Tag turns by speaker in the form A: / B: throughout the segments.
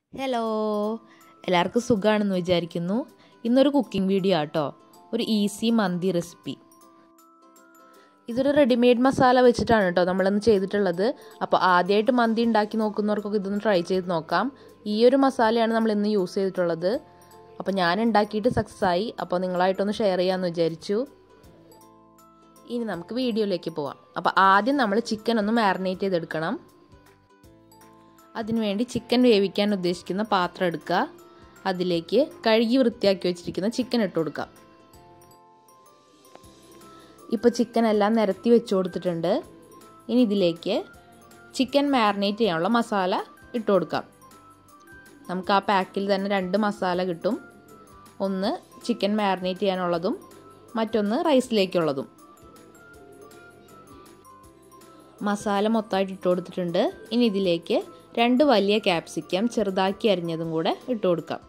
A: hello എല്ലാവർക്കും സുഖമാണെന്ന് വിചാരിക്കുന്നു ഇന്നൊരു കുക്കിംഗ് വീഡിയോ ആട്ടോ ഒരു ഈസി മന്തി റെസിപ്പി ഇതൊരു റെഡിമെയ്ഡ് മസാല വെച്ചിട്ടാണ് കേട്ടോ നമ്മളിന്ന് ചെയ്തിട്ടുള്ളത് അപ്പോൾ ആദ്യമായിട്ട് മന്തി ഉണ്ടാക്കി നോക്കുന്നവർക്കൊക്കെ ഇതൊന്ന് ട്രൈ ചെയ്ത് നോക്കാം ഈ ഒരു മസാലയാണ് നമ്മൾ ഇന്ന് യൂസ് ചെയ്തിട്ടുള്ളത് അപ്പോൾ ഞാൻ ഉണ്ടാക്കിയിട്ട് സക്സസ് ആയി അപ്പോൾ നിങ്ങളായിട്ടൊന്ന് ഷെയർ ചെയ്യാമെന്ന് വിചാരിച്ചു ഇനി നമുക്ക് വീഡിയോയിലേക്ക് പോവാം അപ്പോൾ ആദ്യം നമ്മൾ ചിക്കൻ ഒന്ന് മാറിനേറ്റ് ചെയ്തെടുക്കണം അതിനുവേണ്ടി ചിക്കൻ വേവിക്കാൻ ഉദ്ദേശിക്കുന്ന പാത്രം എടുക്കുക അതിലേക്ക് കഴുകി വൃത്തിയാക്കി വെച്ചിരിക്കുന്ന ചിക്കൻ ഇട്ട് കൊടുക്കാം ഇപ്പോൾ ചിക്കൻ എല്ലാം നിരത്തി വെച്ച് കൊടുത്തിട്ടുണ്ട് ഇനി ഇതിലേക്ക് ചിക്കൻ മാരിനേറ്റ് ചെയ്യാനുള്ള മസാല ഇട്ട് കൊടുക്കാം നമുക്ക് ആ പാക്കിൽ തന്നെ രണ്ട് മസാല കിട്ടും ഒന്ന് ചിക്കൻ മാരിനേറ്റ് ചെയ്യാനുള്ളതും മറ്റൊന്ന് റൈസിലേക്കുള്ളതും മസാല മൊത്തമായിട്ട് ഇട്ട് കൊടുത്തിട്ടുണ്ട് ഇനി ഇതിലേക്ക് രണ്ട് വലിയ ക്യാപ്സിക്കം ചെറുതാക്കി അരിഞ്ഞതും കൂടെ ഇട്ട് കൊടുക്കാം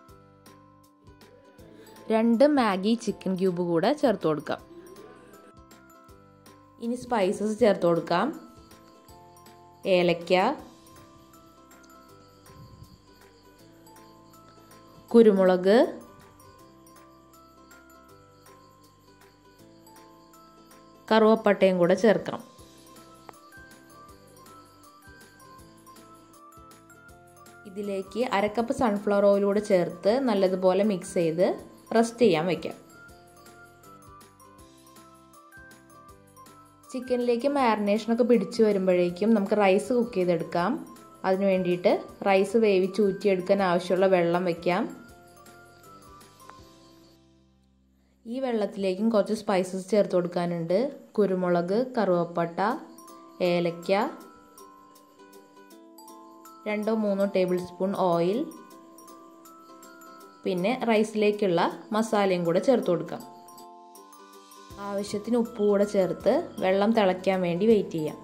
A: രണ്ട് മാഗി ചിക്കൻ ക്യൂബ് കൂടെ ചേർത്ത് കൊടുക്കാം ഇനി സ്പൈസസ് ചേർത്ത് കൊടുക്കാം ഏലക്ക കുരുമുളക് കറുവപ്പട്ടയും കൂടെ ചേർക്കണം ഇതിലേക്ക് അരക്കപ്പ് സൺഫ്ലവർ ഓയിലൂടെ ചേർത്ത് നല്ലതുപോലെ മിക്സ് ചെയ്ത് റെസ്റ്റ് ചെയ്യാൻ വയ്ക്കാം ചിക്കനിലേക്ക് മാരിനേഷനൊക്കെ പിടിച്ചു വരുമ്പോഴേക്കും നമുക്ക് റൈസ് കുക്ക് ചെയ്തെടുക്കാം അതിന് വേണ്ടിയിട്ട് റൈസ് വേവിച്ച് ഊറ്റിയെടുക്കാൻ ആവശ്യമുള്ള വെള്ളം വയ്ക്കാം ഈ വെള്ളത്തിലേക്കും കുറച്ച് സ്പൈസസ് ചേർത്ത് കൊടുക്കാനുണ്ട് കുരുമുളക് കറുവപ്പട്ട ഏലക്ക രണ്ടോ മൂന്നോ ടേബിൾ സ്പൂൺ ഓയിൽ പിന്നെ റൈസിലേക്കുള്ള മസാലയും കൂടെ ചേർത്ത് കൊടുക്കാം ആവശ്യത്തിന് ഉപ്പ് കൂടെ ചേർത്ത് വെള്ളം തിളയ്ക്കാൻ വേണ്ടി വെയിറ്റ് ചെയ്യാം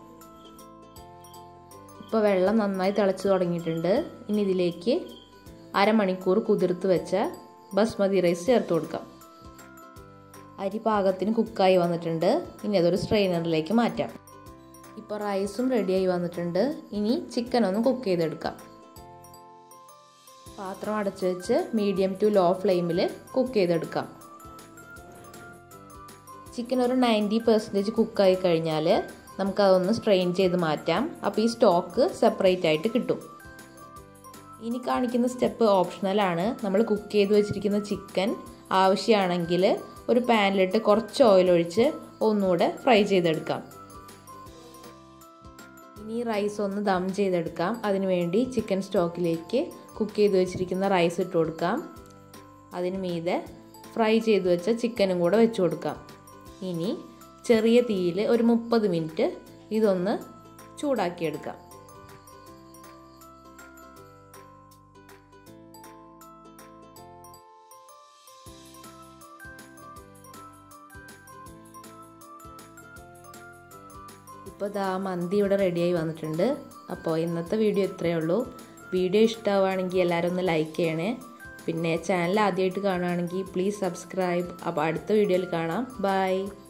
A: ഇപ്പോൾ വെള്ളം നന്നായി തിളച്ച് തുടങ്ങിയിട്ടുണ്ട് ഇനി ഇതിലേക്ക് അരമണിക്കൂർ കുതിർത്ത് വെച്ച ബസ്മതി റൈസ് ചേർത്ത് കൊടുക്കാം അരി പാകത്തിന് കുക്കായി വന്നിട്ടുണ്ട് ഇനി അതൊരു സ്ട്രെയിനറിലേക്ക് മാറ്റാം ഇപ്പോൾ റൈസും റെഡിയായി വന്നിട്ടുണ്ട് ഇനി ചിക്കൻ ഒന്ന് കുക്ക് ചെയ്തെടുക്കാം പാത്രം അടച്ചു വെച്ച് മീഡിയം ടു ലോ ഫ്ലെയിമിൽ കുക്ക് ചെയ്തെടുക്കാം ചിക്കൻ ഒരു നയൻറ്റി പെർസെൻറ്റേജ് കുക്കായി കഴിഞ്ഞാൽ നമുക്കതൊന്ന് സ്ട്രെയിൻ ചെയ്ത് മാറ്റാം അപ്പോൾ ഈ സ്റ്റോക്ക് സെപ്പറേറ്റ് ആയിട്ട് കിട്ടും ഇനി കാണിക്കുന്ന സ്റ്റെപ്പ് ഓപ്ഷണലാണ് നമ്മൾ കുക്ക് ചെയ്ത് വെച്ചിരിക്കുന്ന ചിക്കൻ ആവശ്യമാണെങ്കിൽ ഒരു പാനിലിട്ട് കുറച്ച് ഓയിൽ ഒഴിച്ച് ഒന്നുകൂടെ ഫ്രൈ ചെയ്തെടുക്കാം ഇനി റൈസ് ഒന്ന് ദം ചെയ്തെടുക്കാം അതിനുവേണ്ടി ചിക്കൻ സ്റ്റോക്കിലേക്ക് കുക്ക് ചെയ്ത് വെച്ചിരിക്കുന്ന റൈസ് ഇട്ട് കൊടുക്കാം അതിന് മീതെ ഫ്രൈ ചെയ്ത് വെച്ച ചിക്കനും കൂടെ വെച്ച് കൊടുക്കാം ഇനി ചെറിയ തീയിൽ ഒരു മുപ്പത് മിനിറ്റ് ഇതൊന്ന് ചൂടാക്കിയെടുക്കാം ഇപ്പോൾ ദാ മന്തി ഇവിടെ റെഡിയായി വന്നിട്ടുണ്ട് അപ്പോൾ ഇന്നത്തെ വീഡിയോ ഇത്രയേ ഉള്ളൂ വീഡിയോ ഇഷ്ടമാവുകയാണെങ്കിൽ എല്ലാവരും ഒന്ന് ലൈക്ക് ചെയ്യണേ പിന്നെ ചാനൽ ആദ്യമായിട്ട് കാണുകയാണെങ്കിൽ പ്ലീസ് സബ്സ്ക്രൈബ് അപ്പോൾ അടുത്ത വീഡിയോയിൽ കാണാം ബൈ